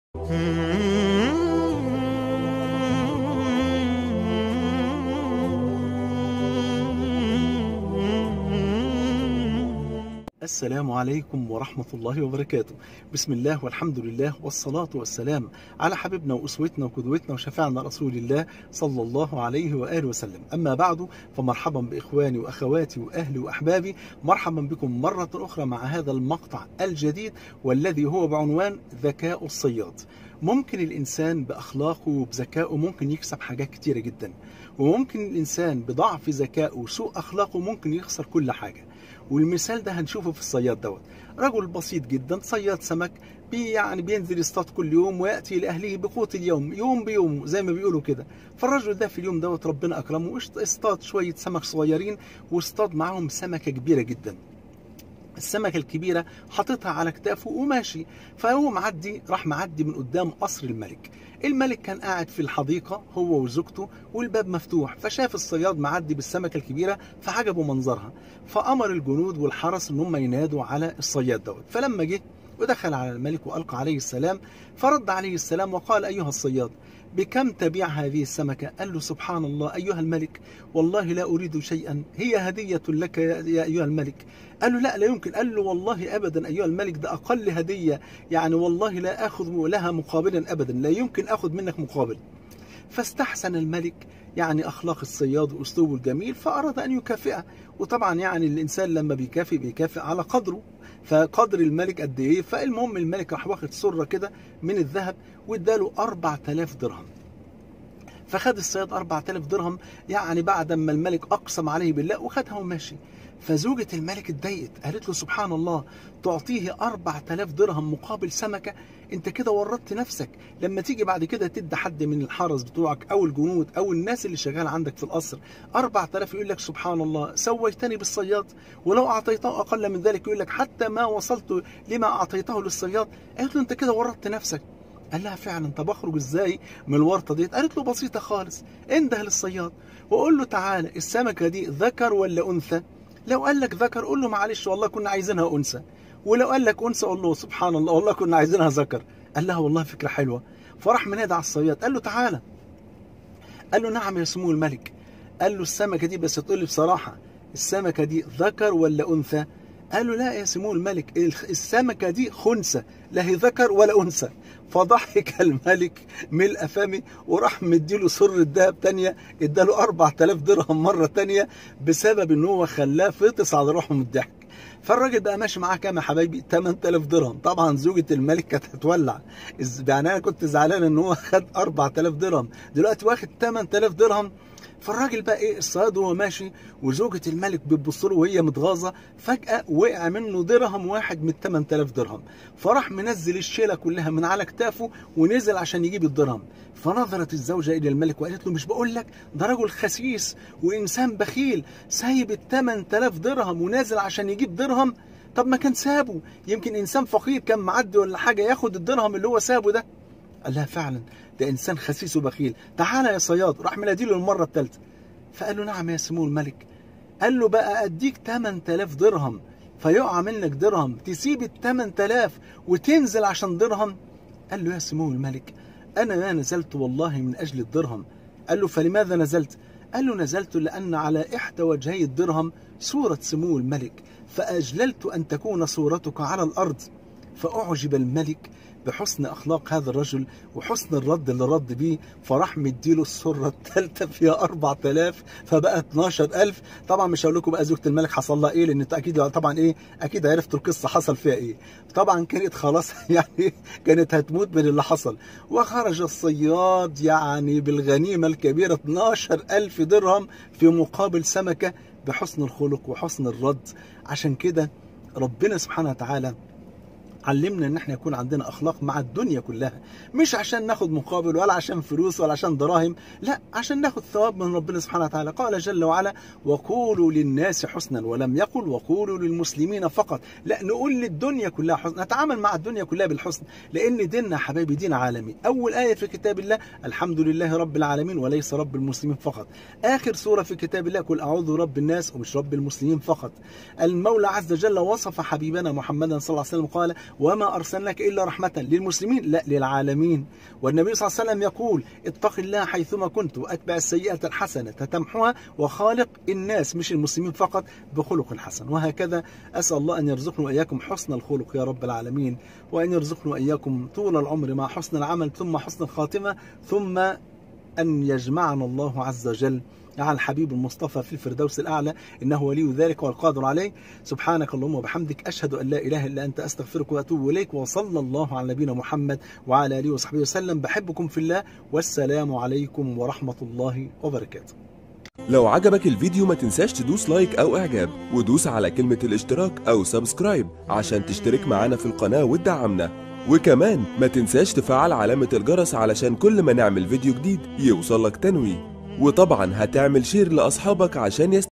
السلام عليكم ورحمة الله وبركاته بسم الله والحمد لله والصلاة والسلام على حبيبنا وأسوتنا وقدوتنا وشفاعنا رسول الله صلى الله عليه وآله وسلم أما بعد فمرحبا بإخواني وأخواتي وأهلي وأحبابي مرحبا بكم مرة أخرى مع هذا المقطع الجديد والذي هو بعنوان ذكاء الصياد ممكن الإنسان بأخلاقه وبذكائه ممكن يكسب حاجات كتيرة جدا وممكن الإنسان بضعف ذكائه وسوء أخلاقه ممكن يخسر كل حاجة والمثال ده هنشوفه في الصياد دوت رجل بسيط جدا صياد سمك بي يعني بينزل يصطاد كل يوم وياتي لاهله بقوت اليوم يوم بيوم زي ما بيقولوا كده فالرجل ده في اليوم دوت ربنا اكرمه واصطاد شويه سمك صغيرين واصطاد معاهم سمكه كبيره جدا السمكة الكبيرة حاططها على كتافه وماشي فهو معدي راح معدي من قدام قصر الملك الملك كان قاعد في الحديقة هو وزوجته والباب مفتوح فشاف الصياد معدي بالسمكة الكبيرة فعجبه منظرها فأمر الجنود والحرس ان هم ينادوا على الصياد دوت فلما جه ودخل على الملك وألقى عليه السلام فرد عليه السلام وقال أيها الصياد بكم تبيع هذه السمكة قال له سبحان الله أيها الملك والله لا أريد شيئا هي هدية لك يا أيها الملك قال له لا لا يمكن قال له والله أبدا أيها الملك ده أقل هدية يعني والله لا أخذ لها مقابلا أبدا لا يمكن أخذ منك مقابل فاستحسن الملك يعني أخلاق الصياد وأسلوبه الجميل فأراد أن يكافئه وطبعا يعني الإنسان لما بيكافئ بيكافئ على قدره فقدر الملك قد إيه فالمهم الملك راح واخد سرة كده من الذهب واداله 4000 درهم فخد الصياد 4000 درهم يعني بعد ما الملك أقسم عليه بالله وخدها وماشي فزوجة الملك اتضايقت قالت له سبحان الله تعطيه 4000 درهم مقابل سمكة انت كده ورطت نفسك لما تيجي بعد كده تدي حد من الحرس بتوعك او الجنود او الناس اللي شغال عندك في القصر 4000 يقول لك سبحان الله سويتني بالصياد ولو اعطيته اقل من ذلك يقول لك حتى ما وصلت لما اعطيته للصياد قالت له انت كده ورطت نفسك قال لها فعلا طب اخرج ازاي من الورطه ديت قالت له بسيطه خالص انده للصياد وقول له تعالى السمكه دي ذكر ولا انثى لو قال لك ذكر قول له معلش والله كنا عايزينها انثى ولو قال لك انثى قول له سبحان الله والله كنا عايزينها ذكر قال لها والله فكره حلوه فراح منادى على الصياد قال له تعالى قال له نعم يا سمو الملك قال له السمكه دي بس تقول لي بصراحه السمكه دي ذكر ولا انثى قال له لا يا سمو الملك السمكه دي خنثى لا هي ذكر ولا انثى فضحك الملك ملء فمه وراح مديله سر الذهب تانية اداله 4000 درهم مرة تانية بسبب ان هو خلاه فطس على روحه من الضحك فالراجل بقى ماشي معاه كام يا حبايبي 8000 درهم طبعا زوجة الملك كانت هتولع يعني انا كنت زعلان ان هو خد 4000 درهم دلوقتي واخد 8000 درهم فالراجل بقى ايه الصياد وهو ماشي وزوجة الملك بتبص له وهي متغاظة فجأة وقع منه درهم واحد من 8000 درهم فراح منزل الشيلة كلها من على كتافه ونزل عشان يجيب الدرهم فنظرت الزوجة إلى الملك وقالت له مش بقول لك ده رجل خسيس وإنسان بخيل سايب ال 8000 درهم ونازل عشان يجيب درهم طب ما كان سابه يمكن إنسان فقير كان معدي ولا حاجة ياخد الدرهم اللي هو سابه ده قال لها فعلا ده انسان خسيس وبخيل تعالى يا صياد راح مناديله المره الثالثه فقال له نعم يا سمو الملك قال له بقى اديك 8000 درهم فيقع منك درهم تسيب ال 8000 وتنزل عشان درهم قال له يا سمو الملك انا ما نزلت والله من اجل الدرهم قال له فلماذا نزلت قال له نزلت لان على احدى وجهي الدرهم صوره سمو الملك فاجللت ان تكون صورتك على الارض فاعجب الملك بحسن اخلاق هذا الرجل وحسن الرد اللي رد بيه فراح مديله السره الثالثه فيها 4000 فبقى 12000 طبعا مش هقول لكم بقى زوجه الملك حصل لها ايه لان انتوا اكيد طبعا ايه اكيد عرفتوا القصه حصل فيها ايه طبعا كانت خلاص يعني كانت هتموت من اللي حصل وخرج الصياد يعني بالغنيمه الكبيره 12000 درهم في مقابل سمكه بحسن الخلق وحسن الرد عشان كده ربنا سبحانه وتعالى علمنا ان احنا يكون عندنا اخلاق مع الدنيا كلها مش عشان ناخد مقابل ولا عشان فلوس ولا عشان دراهم لا عشان ناخد ثواب من ربنا سبحانه وتعالى قال جل وعلا وقولوا للناس حسنا ولم يقل وقولوا للمسلمين فقط لا نقول للدنيا كلها حسن نتعامل مع الدنيا كلها بالحسن لان ديننا حبايبي دين عالمي اول ايه في كتاب الله الحمد لله رب العالمين وليس رب المسلمين فقط اخر سوره في كتاب الله قل اعوذ برب الناس ومش رب المسلمين فقط المولى عز وجل وصف حبيبنا محمدا صلى الله عليه وسلم قال وما أرسلناك إلا رحمة للمسلمين لا للعالمين والنبي صلى الله عليه وسلم يقول اتق الله حيثما كنت وأتبع السيئة الحسنة تتمحها وخالق الناس مش المسلمين فقط بخلق حسن وهكذا أسأل الله أن يرزقنا وإياكم حسن الخلق يا رب العالمين وأن يرزقنا وإياكم طول العمر مع حسن العمل ثم حسن الخاتمة ثم أن يجمعنا الله عز وجل على الحبيب المصطفى في الفردوس الأعلى إنه ولي ذلك والقادر عليه سبحانك اللهم وبحمدك أشهد أن لا إله إلا أنت أستغفرك وأتوب إليك وصلى الله على نبينا محمد وعلى آله وصحبه وسلم بحبكم في الله والسلام عليكم ورحمة الله وبركاته لو عجبك الفيديو ما تنساش تدوس لايك او اعجاب ودوس على كلمة الاشتراك او سبسكرايب عشان تشترك معانا في القناة وتدعمنا وكمان ما تنساش تفعل علامة الجرس علشان كل ما نعمل فيديو جديد يوصلك تنويه وطبعا هتعمل شير لأصحابك عشان يست...